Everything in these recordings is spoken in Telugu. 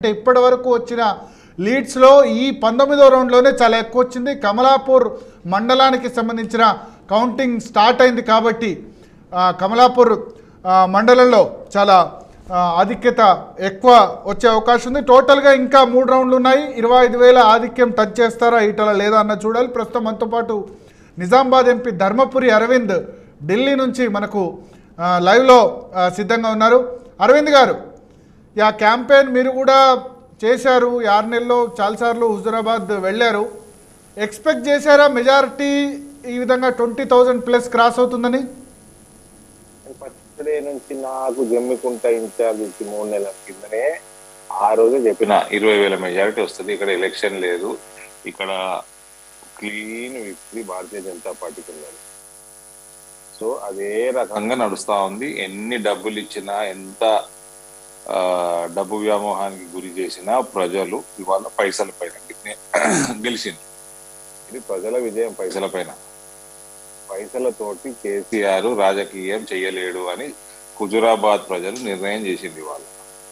అంటే ఇప్పటి వరకు వచ్చిన లీడ్స్లో ఈ పంతొమ్మిదో రౌండ్లోనే చాలా ఎక్కువ వచ్చింది కమలాపూర్ మండలానికి సంబంధించిన కౌంటింగ్ స్టార్ట్ అయింది కాబట్టి ఆ, కమలాపూర్ ఆ, మండలంలో చాలా ఆ, ఆధిక్యత ఎక్కువ వచ్చే అవకాశం ఉంది టోటల్గా ఇంకా మూడు రౌండ్లు ఉన్నాయి ఇరవై ఐదు వేల ఆధిక్యం టచ్ చేస్తారా ఈటల లేదా అన్న చూడాలి ప్రస్తుతం మనతో పాటు నిజామాబాద్ ఎంపీ ధర్మపురి అరవింద్ ఢిల్లీ నుంచి మనకు ఆ, లైవ్లో ఆ, సిద్ధంగా ఉన్నారు అరవింద్ గారు యా క్యాంపెయిన్ మీరు కూడా చేశారు ఈ ఆరు నెలల్లో చాలాసార్లు హుజురాబాద్ వెళ్ళారు ఎక్స్పెక్ట్ చేశారా మెజారిటీ ఈ విధంగా ట్వంటీ థౌజండ్ ప్లస్ క్రాస్ అవుతుందని ఫస్ట్ డే నుంచి నాకు జమ్మికుంట ఇన్ఛార్జ్ ఇచ్చి మూడు నెలల కిందనే ఆ రోజే చెప్పిన ఇరవై వేల మెజారిటీ వస్తుంది ఇక్కడ ఎలక్షన్ లేదు ఇక్కడ క్లీన్ విక్టరీ భారతీయ జనతా పార్టీకి ఉన్నది సో అదే రకంగా నడుస్తా ఉంది ఎన్ని డబ్బులు ఇచ్చినా ఎంత ఆ, డబ్బు వ్యామోహానికి గురి చేసినా ప్రజలు ఇవాళ పైసల పైన గెలిచింది ఇది ప్రజల విజయం పైసల పైన పైసలతోటి కేసీఆర్ రాజకీయం చెయ్యలేడు అని హుజురాబాద్ ప్రజలు నిర్ణయం చేసింది వాళ్ళు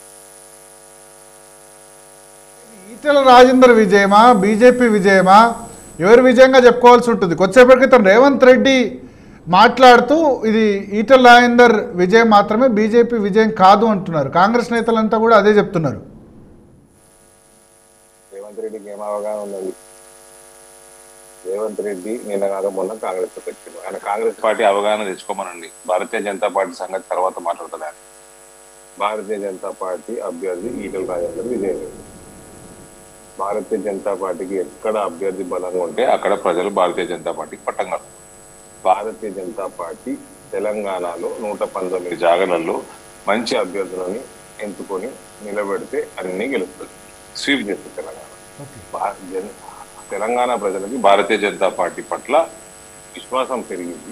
ఈటెల రాజేందర్ విజయమా బీజేపీ విజయమా ఎవరి విజయంగా చెప్పుకోవాల్సి ఉంటుంది కొద్దిసేపటి క్రితం రేవంత్ రెడ్డి మాట్లాడుతూ ఇది ఈటెల రాజేందర్ విజయం మాత్రమే బీజేపీ విజయం కాదు అంటున్నారు కాంగ్రెస్ నేతలంతా కూడా అదే చెప్తున్నారు రేవంత్ రెడ్డికి ఏం అవగాహన ఉందండి రేవంత్ రెడ్డి నిన్న కాక మొన్న కాంగ్రెస్ లో పెట్టిండు ఆయన కాంగ్రెస్ పార్టీ అవగాహన తెచ్చుకోమనండి భారతీయ జనతా పార్టీ సంగతి తర్వాత మాట్లాడుతుంది ఆయన భారతీయ జనతా పార్టీ అభ్యర్థి ఈటల రాజేందర్ విజయరెడ్డి భారతీయ జనతా పార్టీకి ఎక్కడ అభ్యర్థి బలంగా ఉంటే అక్కడ ప్రజలు భారతీయ జనతా పార్టీకి పట్టం కడతారు భారతీయ జనతా పార్టీ తెలంగాణలో నూట పంతొమ్మిది జాగాలలో మంచి అభ్యర్థులని ఎంచుకొని నిలబెడితే అన్ని గెలుస్తుంది స్వీప్ చేస్తుంది తెలంగాణ భా- జన- తెలంగాణ ప్రజలకి భారతీయ జనతా పార్టీ పట్ల విశ్వాసం పెరిగింది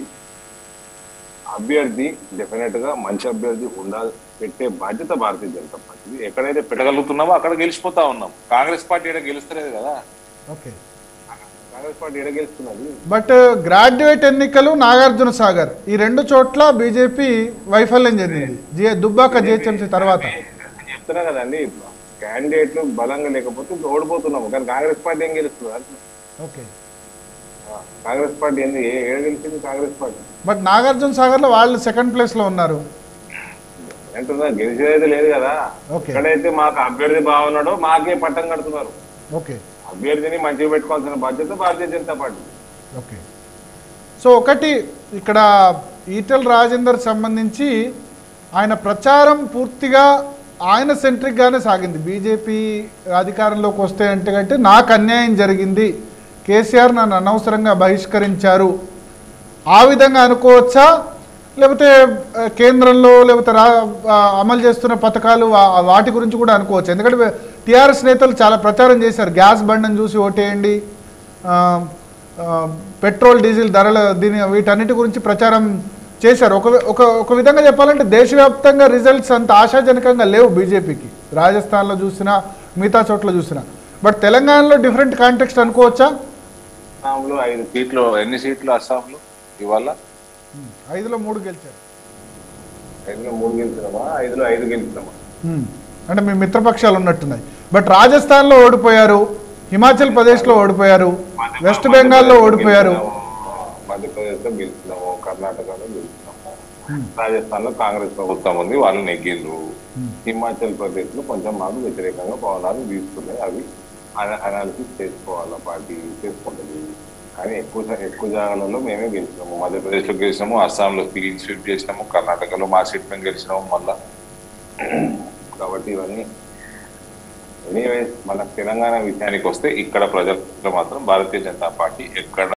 అభ్యర్థి డెఫినెట్ గా మంచి అభ్యర్థి ఉండాలి పెట్టే బాధ్యత భారతీయ జనతా పార్టీ ఎక్కడైతే పెట్టగలుగుతున్నామో అక్కడ గెలిచిపోతా ఉన్నాం కాంగ్రెస్ పార్టీ ఎక్కడ గెలుస్తలేదు కదా ఓకే కాంగ్రెస్ పార్టీ ఎక్కడ గెలుస్తున్నది బట్ గ్రాడ్యుయేట్ ఎన్నికలు నాగార్జున సాగర్ ఈ రెండు చోట్ల బీజేపీ వైఫల్యం చెందింది జి దుబ్బాక జిహెచ్ఎంసీ తర్వాత చెప్తున్నా కదండి క్యాండిడేట్లు బలంగా లేకపోతే ఓడిపోతున్నాము కానీ కాంగ్రెస్ పార్టీ ఏం గెలుస్తుంది అంటున్నా. ఓకే ఆ, కాంగ్రెస్ పార్టీ ఏంది ఏ ఏడ గెలిచింది కాంగ్రెస్ పార్టీ బట్ నాగార్జున సాగర్లో వాళ్ళు సెకండ్ ప్లేస్లో ఉన్నారు అంటున్నా గెలిచేదైతే లేదు కదా ఓకే ఎక్కడైతే మాకు అభ్యర్థి బాగున్నాడో మాకే పట్టం కడుతున్నారు ఓకే అభ్యర్థిని మంచిగా పెట్టుకోవాల్సిన బాధ్యత Bharatiya Janata Party okay so ఒకటి ఇక్కడ ఈటెల రాజేందర్ సంబంధించి ఆయన ప్రచారం పూర్తిగా ఆయన సెంట్రిక్గానే సాగింది బీజేపీ అధికారంలోకి వస్తే అంటే కంటే నాకు అన్యాయం జరిగింది కేసీఆర్ నన్ను అనవసరంగా బహిష్కరించారు ఆ విధంగా అనుకోవచ్చా లేకపోతే ఆ, కేంద్రంలో లేకపోతే రా ఆ, అమలు చేస్తున్న పథకాలు వా- వాటి గురించి కూడా అనుకోవచ్చు ఎందుకంటే టీఆర్ఎస్ నేతలు చాలా ప్రచారం చేశారు గ్యాస్ బండను చూసి ఓటేయండి ఆ, ఆ, పెట్రోల్ డీజిల్ ధరల దీని వీటన్నిటి గురించి ప్రచారం చేశారు ఒక ఒక ఒక విధంగా చెప్పాలంటే దేశవ్యాప్తంగా రిజల్ట్స్ అంత ఆశాజనకంగా లేవు బీజేపీకి రాజస్థాన్లో చూసినా మిగతా చోట్ల చూసినా బట్ తెలంగాణలో డిఫరెంట్ కాంటెక్స్ట్ అనుకోవచ్చా అస్సాంలో ఐదు సీట్లు ఎన్ని సీట్లు అస్సాంలో ఇవాళ ఐదులో మూడు గెలిచారు ఐదులో మూడు గెలిచినామా ఐదులో ఐదు గెలిచినామా ఉమ్. అంటే మీ మిత్రపక్షాలు ఉన్నట్టున్నాయి బట్ రాజస్థాన్లో ఓడిపోయారు హిమాచల్ ప్రదేశ్లో ఓడిపోయారు వెస్ట్ బెంగాల్లో ఓడిపోయారు మధ్యప్రదేశ్ లో గెలిచినాము కర్ణాటకలో గెలిచినాము రాజస్థాన్ లో కాంగ్రెస్ ప్రభుత్వం ఉంది వాళ్ళు నెగ్గిండ్రు హిమాచల్ ప్రదేశ్ లో కొంచెం మాకు వ్యతిరేకంగా పవనాలు తీసుకున్నాయి అవి అనాలిసిస్ చేసుకోవాలా పార్టీ చేసుకుంటుంది కానీ ఎక్కువ జా- ఎక్కువ జాగాలలో మేమే గెలిచినాము మధ్యప్రదేశ్ లో గెలిచినాము అస్సాంలో క్లీన్ స్వీప్ చేసినాము కర్ణాటకలో మా సీట్ మేము గెలిచినాము మళ్ళా కాబట్టి ఇవన్నీ ఎనీవేస్ మన తెలంగాణ విషయానికి వస్తే ఇక్కడ ప్రజలు మాత్రం భారతీయ జనతా పార్టీ ఎక్కడ